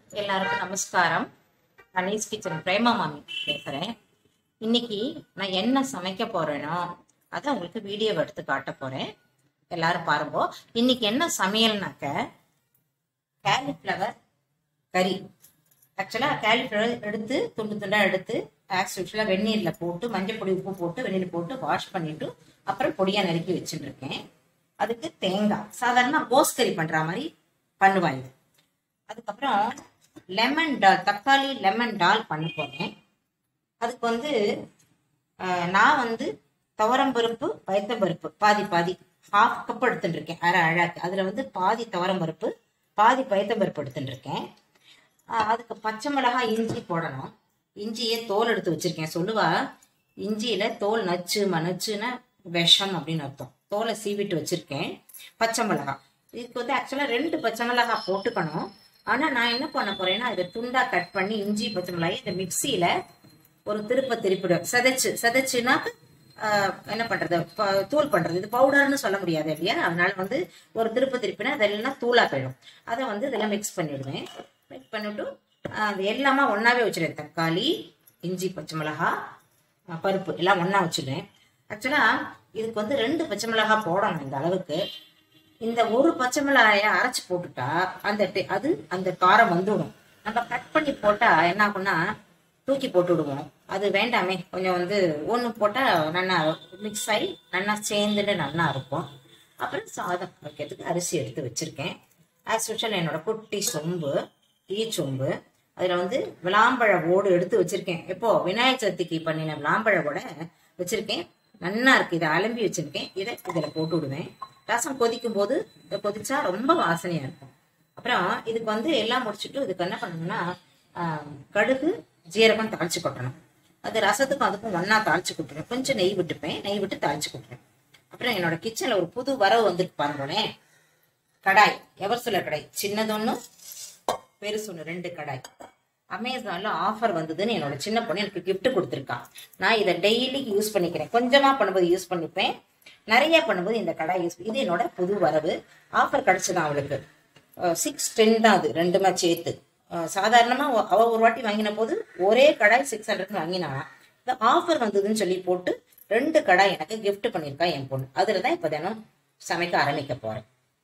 எல்லாருக்கும் நமஸ்காரம் கணேஷ் கிச்சன் பிரேமா மாமி பேசுறேன் இன்னைக்கு நான் என்ன சமைக்க போறேனோ அதை உங்களுக்கு வீடியோ எடுத்து காட்ட போறேன் எல்லாரும் பாருங்க இன்னைக்கு என்ன சமையல்னாக்க காலிஃப்ளவர் கறி ஆக்சுவலா காலிஃப்ளவர் எடுத்து துண்டு துண்டா எடுத்து ஆக்ஸ் யூஸ்வலாக வெந்நீரில் போட்டு மஞ்சள் பொடி உப்பு போட்டு வெந்நீர் போட்டு வாஷ் பண்ணிட்டு அப்புறம் பொடியா நறுக்கி வச்சுட்டு இருக்கேன் அதுக்கு தேங்காய் சாதாரண கோஸ் கறி பண்ற மாதிரி பண்ணுவாங்க இது அதுக்கப்புறம் லெமன் டால் தக்காளி லெமன் டால் பண்ண போறேன் அதுக்கு வந்து அஹ், நான் வந்து துவரம்பருப்பு பயத்தம்பருப்பு பாதி பாதி ஹாஃப் கப் எடுத்துட்டு இருக்கேன் அரை அழகு அதுல வந்து பாதி துவரம்பருப்பு பாதி பயத்தம்பருப்பு எடுத்துட்டு இருக்கேன் அஹ், அதுக்கு பச்சை மிளகாய் இஞ்சி போடணும் இஞ்சியே தோல் எடுத்து வச்சிருக்கேன் சொல்லுவா இஞ்சியில தோல் நச்சு மனச்சுன்னா விஷம் அப்படின்னு அர்த்தம் தோலை சீவிட்டு வச்சிருக்கேன் பச்சை மிளகாய் இதுக்கு வந்து ஆக்சுவலா ரெண்டு பச்சை மிளகாய் போட்டுக்கணும் ஆனா நான் என்ன பண்ண போறேன்னா இதை துண்டா கட் பண்ணி இஞ்சி பச்சை மிளகாய் இந்த மிக்சியில ஒரு திருப்ப திருப்பிடும் சதைச்சு சதைச்சுன்னா ஆஹ், என்ன பண்றது ப- தூள் பண்றது இது பவுடர்னு சொல்ல முடியாது இல்லையா அதனால வந்து ஒரு திருப்ப திருப்பினா அதெல்லாம் தூளா போயிடும் அதை வந்து இதெல்லாம் மிக்ஸ் பண்ணிடுவேன் மிக்ஸ் பண்ணிவிட்டு அது எல்லாமே ஒன்னாவே வச்சிருவேன் தக்காளி இஞ்சி பச்சை மிளகாய் அஹ், பருப்பு எல்லாம் ஒண்ணா வச்சிடுவேன் ஆக்சுவலா இதுக்கு வந்து ரெண்டு பச்சை மிளகாய் போடணும் இந்த அளவுக்கு இந்த ஒரு பச்சை மிளகாய அரைச்சு போட்டுட்டா அந்த டே- அது அந்த காரம் வந்துடும் நம்ம கட் பண்ணி போட்டா என்ன ஆகும்னா தூக்கி போட்டு விடுவோம் அது வேண்டாமே கொஞ்சம் வந்து ஒன்று போட்டால் நல்லா மிக்ஸ் ஆகி நல்லா சேர்ந்துட்டு நல்லா இருக்கும் அப்புறம் சாதம் வைக்கிறதுக்கு அரிசி எடுத்து வச்சிருக்கேன் ஆஸ் யூஷுவல் என்னோட குட்டி சொம்பு ஈ சொம்பு அதில் வந்து விளாம்பழ ஓடு எடுத்து வச்சிருக்கேன் எப்போ விநாயகர் சதுர்த்திக்கு பண்ணின விளாம்பழ ஓடை வச்சிருக்கேன் நல்லா இருக்கு இதை அலம்பி வச்சிருக்கேன் இதை இதில் போட்டு விடுவேன் ரசம் கொதிக்கும் போது இதை கொதிச்சா ரொம்ப வாசனையா இருக்கும் அப்புறம் இதுக்கு வந்து எல்லாம் முடிச்சுட்டு இதுக்கு என்ன பண்ணணும்னா ஆஹ், கடுகு ஜீரகம் தாளிச்சு கொட்டணும் அது ரசத்துக்கும் அதுக்கும் ஒண்ணா தாளிச்சு கொட்டுறேன் கொஞ்சம் நெய் விட்டுப்பேன் நெய் விட்டு தாளிச்சு கொட்டுறேன் அப்புறம் என்னோட கிச்சன்ல ஒரு புது வரவு வந்துருக்கு பாருங்களேன் கடாய் எவர் சில கடாய் சின்னது ஒண்ணு பெருசு ஒண்ணு ரெண்டு கடாய் அமேசான்ல ஆஃபர் வந்ததுன்னு என்னோட சின்ன பொண்ணு எனக்கு gift கொடுத்துருக்கா நான் இதை டெய்லி யூஸ் பண்ணிக்கிறேன் கொஞ்சமா பண்ணும்போது யூஸ் பண்ணிப்பேன் நிறைய பண்ணும்போது இந்த கடாய் யூஸ் இது என்னோட புது வரவு ஆஃபர் கிடைச்சதான் அவளுக்கு சிக்ஸ் டென் தான் அது ரெண்டுமே சேர்த்து அஹ் சாதாரணமா அவ- அவ ஒரு வாட்டி வாங்கின போது ஒரே கடாய் சிக்ஸ் ஹண்ட்ரட் வாங்கினா இந்த ஆஃபர் வந்ததுன்னு சொல்லி போட்டு ரெண்டு கடாய் எனக்கு gift பண்ணியிருக்கா என் பொண்ணு அதுல தான் இப்ப தினம் சமைக்க ஆரம்பிக்க போறேன்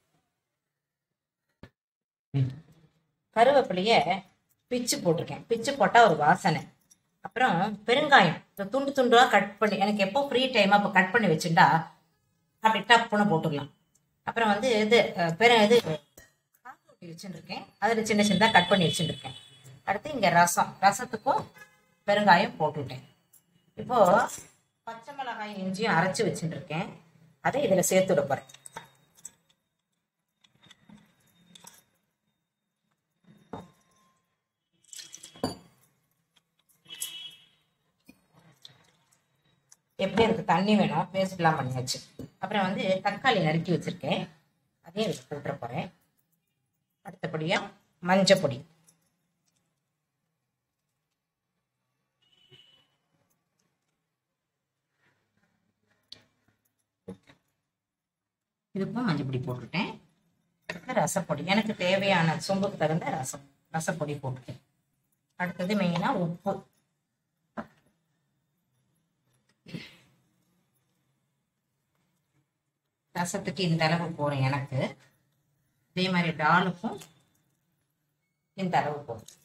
கருவேப்பிலைய பிச்சு போட்டிருக்கேன் பிச்சு போட்டா ஒரு வாசனை அப்புறம் பெருங்காயம் இந்த துண்டு துண்டா கட் பண்ணி எனக்கு எப்போ ஃப்ரீ டைமா இப்போ கட் பண்ணி வச்சுட்டா அப்படி டப்புன்னு போட்டுடலாம் அப்புறம் வந்து இது அஹ், பெரு இது காக்கொட்டி வச்சுருக்கேன் அதில் சின்ன சின்னதாக கட் பண்ணி வச்சுருக்கேன் அடுத்து இங்கே ரசம் ரசத்துக்கும் பெருங்காயம் போட்டுவிட்டேன் இப்போ பச்சை மிளகாய் இஞ்சியும் அரைச்சி வச்சுருக்கேன் அதை இதில் சேர்த்து விட போகிறேன் எப்படி இருக்கு தண்ணி வேணும் பேஸ்ட்லாம் பண்ணியாச்சு அப்புறம் வந்து தக்காளி நறுக்கி வச்சிருக்கேன் அதையும் இதுக்கு போட்டுற போறேன் அடுத்தபடியா மஞ்சள் பொடி இதுக்கும் மஞ்சள் பொடி போட்டுட்டேன் அடுத்து ரசப்பொடி எனக்கு தேவையான சொம்புக்கு தகுந்த ரசம் ரசப்பொடி போட்டுட்டேன் அடுத்தது மெயினா உப்பு ரசத்துக்கு இந்த அளவு போறேன் எனக்கு அதே மாதிரி டாலுக்கும் இந்த அளவு போதும்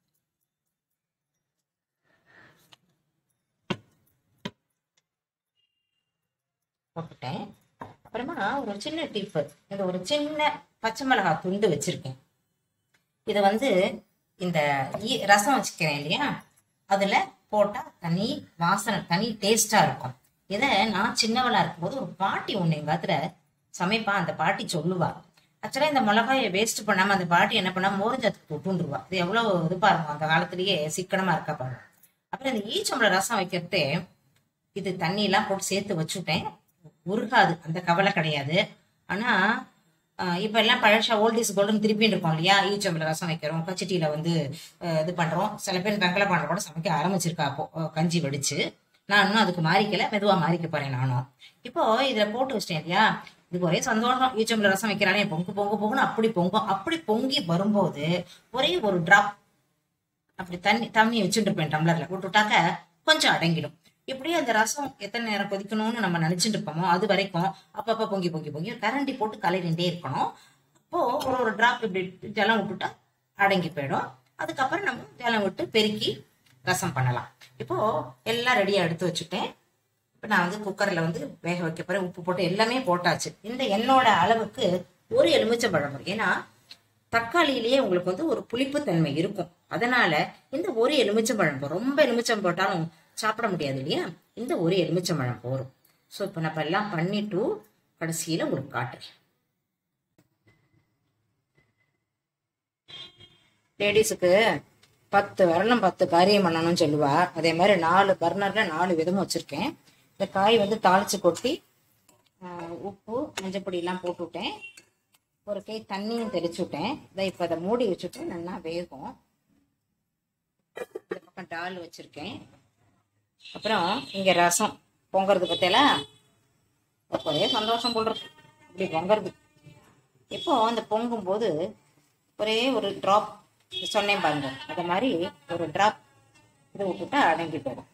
போட்டுட்டேன் அப்புறமா ஒரு சின்ன டிப்பு இந்த ஒரு சின்ன பச்சை மிளகாய் துண்டு வச்சிருக்கேன் இதை வந்து இந்த ஈ- ரசம் வச்சுக்கிறேன் இல்லையா அதுல போட்டா தனி வாசனை தனி டேஸ்டா இருக்கும் இதை நான் சின்னவளா இருக்கும்போது ஒரு பாட்டி ஒண்ணு எங்க ஆத்துல சமைப்பா அந்த பாட்டி சொல்லுவா ஆக்சுவலா இந்த மிளகாயை வேஸ்ட் பண்ணாம அந்த பாட்டி என்ன பண்ணா மோரஞ்சத்துக்கு போட்டுருவா இது எவ்வளவு இது பாருங்க அந்த காலத்திலேயே சிக்கனமா இருக்கா பாருங்க அப்புறம் இந்த ஈச்சம்பள ரசம் வைக்கிறதே இது தண்ணி எல்லாம் போட்டு சேர்த்து வச்சுட்டேன் உருகாது அந்த கவலை கிடையாது ஆனா ஆஹ் இப்ப எல்லாம் பழசா ஓல்டிஸ் கோல்டன் திருப்பி இருக்கோம் இல்லையா ஈச்சம்பள ரசம் வைக்கிறோம் கச்சிட்டியில வந்து ஆஹ் இது பண்றோம் சில பேர் வெங்கல பானை கூட சமைக்க ஆரம்பிச்சிருக்கா அப்போ ஆஹ் கஞ்சி வடிச்சு நான் இன்னும் அதுக்கு மாறிக்கல மெதுவா மாறிக்க போறேன் நானும் இப்போ இதுல போட்டு வச்சிட்டேன் இல்லையா இதுக்கு ஒரே சந்தோஷம் ஈச்சம்பள ரசம் வைக்கிறானே பொங்கு பொங்கு பொங்குன்னு அப்படி பொங்கும் அப்படி பொங்கி வரும்போது ஒரே ஒரு டிராப் அப்படி தண்ணி தண்ணி வச்சுட்டு இருப்பேன் டம்ளர்ல விட்டுட்டாக்க கொஞ்சம் அடங்கிடும் இப்படியே அந்த ரசம் எத்தனை நேரம் கொதிக்கணும்னு நம்ம நினைச்சிட்டு இருப்போமோ அது வரைக்கும் அப்பப்ப பொங்கி பொங்கி பொங்கி கரண்டி போட்டு கலரிண்டே இருக்கணும் அப்போ ஒரு ஒரு டிராப் இப்படி ஜலம் விட்டுட்டா அடங்கி போயிடும் அதுக்கப்புறம் நம்ம ஜலம் விட்டு பெருக்கி ரசம் பண்ணலாம் இப்போ எல்லாம் ரெடியா எடுத்து வச்சுட்டேன் இப்போ நான் வந்து குக்கரில் வந்து வேக வைக்க போகிறேன் உப்பு போட்டு எல்லாமே போட்டாச்சு இந்த என்னோட அளவுக்கு ஒரு எலுமிச்சம்பழம் வரும் ஏன்னா தக்காளியிலேயே உங்களுக்கு வந்து ஒரு புளிப்புத்தன்மை இருக்கும் அதனால இந்த ஒரு எலுமிச்சம்பழம் போதும். ரொம்ப எலுமிச்சம் போட்டாலும் சாப்பிட முடியாது இல்லையா இந்த ஒரு எலுமிச்சம்பழம் போரும் ஸோ இப்போ நம்ம எல்லாம் பண்ணிட்டு கடைசியில் உங்களுக்கு காட்டுறேன் லேடிஸுக்கு பத்து விரலும் பத்து காரியம் பண்ணணும்னு சொல்லுவா அதே மாதிரி நாலு பர்னர்ல நாலு விதமும் வச்சிருக்கேன் இந்த காய் வந்து தாளிச்சு கொட்டி ஆஹ், உப்பு மஞ்சப்பொடி எல்லாம் போட்டு விட்டேன் ஒரு கை தண்ணியும் தெளிச்சு விட்டேன் இதை இப்போ அதை மூடி வச்சுட்டு நல்லா வேகும் இந்த பக்கம் டால் வச்சிருக்கேன் அப்புறம் இங்க ரசம் பொங்கறது பத்தியெல்லாம் ஒரே சந்தோஷம் போடுறது இப்படி பொங்கறது இப்போ அந்த பொங்கும்போது ஒரே ஒரு ட்ராப் சொன்னேன் பாருங்க அது மாதிரி ஒரு ட்ராப் இது விட்டுட்டா அடங்கி போயிடும்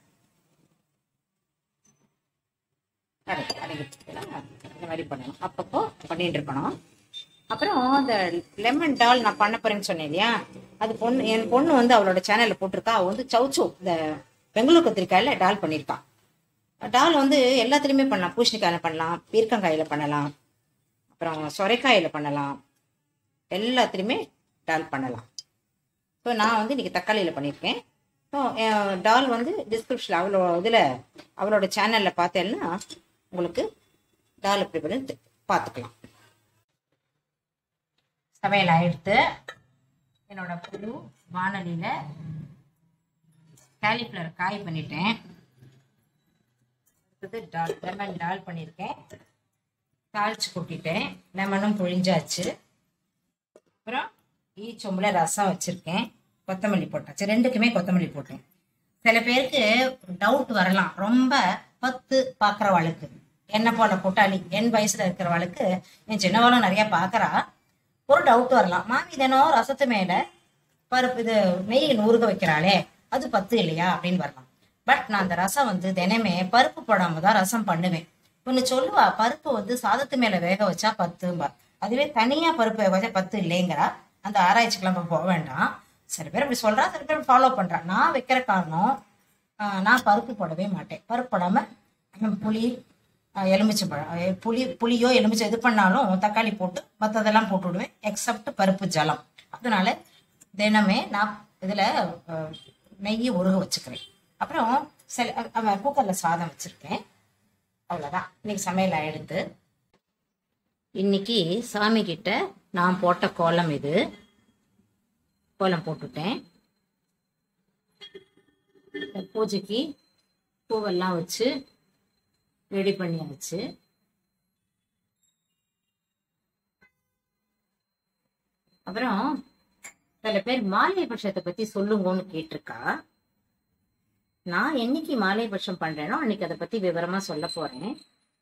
அடங்கி அடங்கிட்டுலாம் இந்த மாதிரி பண்ணணும் அப்பப்போ பண்ணிட்டு இருக்கணும் அப்புறம் அந்த லெமன் டால் நான் பண்ண போறேன்னு சொன்னேன் இல்லையா அது பொண்ணு என் பொண்ணு வந்து அவளோட சேனல்ல போட்டிருக்கா அவ வந்து சவுச்சோ இந்த பெங்களூர் கத்திரிக்காயில டால் பண்ணியிருக்கா டால் வந்து எல்லாத்துலயுமே பண்ணலாம் பூசணிக்காயில பண்ணலாம் பீர்க்கங்காயில பண்ணலாம் அப்புறம் சொரைக்காயில பண்ணலாம் எல்லாத்துலேயுமே டால் பண்ணலாம் ஸோ நான் வந்து இன்னைக்கு தக்காளியில் பண்ணியிருக்கேன் ஸோ டால் வந்து டிஸ்கிரிப்ஷனில் அவளோட இதில் அவளோட சேனலில் பார்த்தேன்னா உங்களுக்கு டால் எப்படி பண்ணி பார்த்துக்கலாம் சமையல் ஆயிடுத்து என்னோட புது வானொலியில் காலிஃப்ளவர் காய் பண்ணிட்டேன் அடுத்தது டால் லெமன் டால் பண்ணியிருக்கேன் தாளிச்சு கொட்டிட்டேன் லெமனும் புழிஞ்சாச்சு அப்புறம் ஈச்சொம்புல ரசம் வச்சிருக்கேன் கொத்தமல்லி போட்டாச்சு ரெண்டுக்குமே கொத்தமல்லி போட்டேன் சில பேருக்கு டவுட் வரலாம் ரொம்ப பத்து பார்க்குறவாளுக்கு என்ன போல கூட்டாளி என் வயசுல இருக்கிறவாளுக்கு என் சின்னவாளும் நிறைய பார்க்கறா ஒரு டவுட் வரலாம் மாமி தினம் ரசத்து மேல பருப்பு இது நெய் ஊறுக வைக்கிறாளே அது பத்து இல்லையா அப்படின்னு வரலாம் பட் நான் அந்த ரசம் வந்து தினமே பருப்பு போடாம தான் ரசம் பண்ணுவேன் ஒன்னு சொல்லுவா பருப்பு வந்து சாதத்து மேல வேக வச்சா பத்தும்பா அதுவே தனியா பருப்பு வேக வச்சா பத்து இல்லைங்கிறா அந்த ஆராய்ச்சிக்கெல்லாம் நம்ம போக வேண்டாம் சில பேர் அப்படி சொல்றா சில பேர் ஃபாலோ பண்றா நான் வைக்கிற காரணம் ஆஹ், நான் பருப்பு போடவே மாட்டேன் பருப்பு போடாம ஹம், புளி ஆஹ், எலுமிச்சம்பழம் அஹ், புளி புளியோ எலுமிச்சை எது பண்ணாலும் தக்காளி போட்டு மற்றதெல்லாம் போட்டு விடுவேன் எக்ஸப்ட் பருப்பு ஜலம் அதனால தினமே நான் இதுல ஆஹ், நெய்யை உருக வச்சுக்கிறேன் அப்புறம் சில அவன் குக்கர்ல சாதம் வச்சிருக்கேன் அவ்வளவுதான் இன்னைக்கு சமையல் ஆயிடுத்து இன்னைக்கு சாமி கிட்ட நான் போட்ட கோலம் இது கோலம் போட்டுட்டேன் இந்த பூஜைக்கு பூவெல்லாம் வச்சு ரெடி பண்ணியாச்சு அப்புறம் சில பேர் மாலை பட்சத்தை பத்தி சொல்லுங்கன்னு கேட்டிருக்கா நான் என்னைக்கு மாலை பட்சம் பண்றேனோ அன்னைக்கு அதை பத்தி விவரமா சொல்ல போறேன்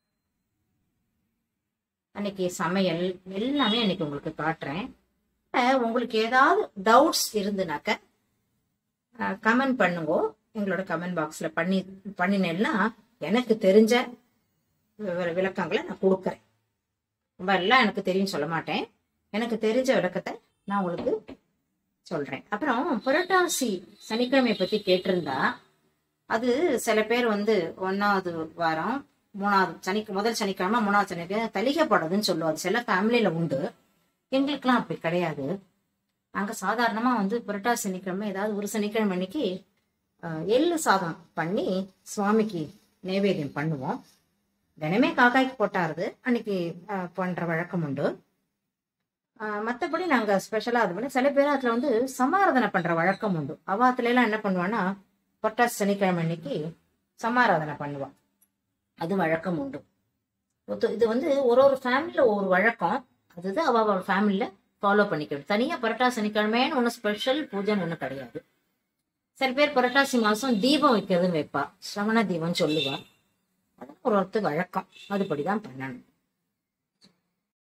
அன்னைக்கு சமையல் எல்லாமே அன்னைக்கு உங்களுக்கு காட்டுறேன் அஹ் உங்களுக்கு ஏதாவது டவுட்ஸ் இருந்துனாக்க கமெண்ட் பண்ணுங்க எங்களோட கமெண்ட் பாக்ஸ்ல பண்ணி பண்ணினேன்னா எனக்கு தெரிஞ்ச விவர- விளக்கங்களை நான் கொடுக்குறேன் ரொம்ப எல்லாம் எனக்கு தெரியும் சொல்ல மாட்டேன் எனக்கு தெரிஞ்ச விளக்கத்தை நான் உங்களுக்கு சொல்றேன் அப்புறம் புரட்டாசி சனிக்கிழமை பத்தி கேட்டிருந்தா அது சில பேர் வந்து ஒன்னாவது வாரம் மூணாவது சனி முதல் சனிக்கிழமை மூணாவது சனிக்கிழமை தலிகை போடுறதுன்னு சொல்லுவாங்க சில ஃபேமிலியில உண்டு எங்களுக்கெல்லாம் அப்படி கிடையாது நாங்க சாதாரணமா வந்து புரட்டாசி சனிக்கிழமை ஏதாவது ஒரு சனிக்கிழமை அன்னைக்கு ஆஹ், எள்ளு சாதம் பண்ணி சுவாமிக்கு நைவேத்தியம் பண்ணுவோம் தினமே காக்காய்க்கு போட்டாருது அன்னைக்கு ஆஹ், பண்ற வழக்கம் உண்டு ஆஹ், மத்தபடி நாங்க ஸ்பெஷலா அது பண்ணி சில பேர் அதுல வந்து சமாராதனை பண்ற வழக்கம் உண்டு அவாத்துல எல்லாம் என்ன பண்ணுவான்னா புரட்டாசி சனிக்கிழமை அன்னைக்கு சமாராதனை பண்ணுவா அது வழக்கம் உண்டு ஒத்து- இது வந்து ஒரு ஒரு ஃபேமிலியில ஒரு வழக்கம் அதுதான் அவ அவ ஃபேமிலியில ஃபாலோ பண்ணிக்கணும் தனியா புரட்டாசி சனிக்கிழமைன்னு ஒன்றும் ஸ்பெஷல் பூஜைன்னு ஒன்றும் கிடையாது சில பேர் புரட்டாசி மாசம் தீபம் வைக்கிறதுன்னு வைப்பா சிரவண தீபம் சொல்லுவா அது ஒரு ஒருத்தர் வழக்கம் அதுபடிதான் பண்ணணும்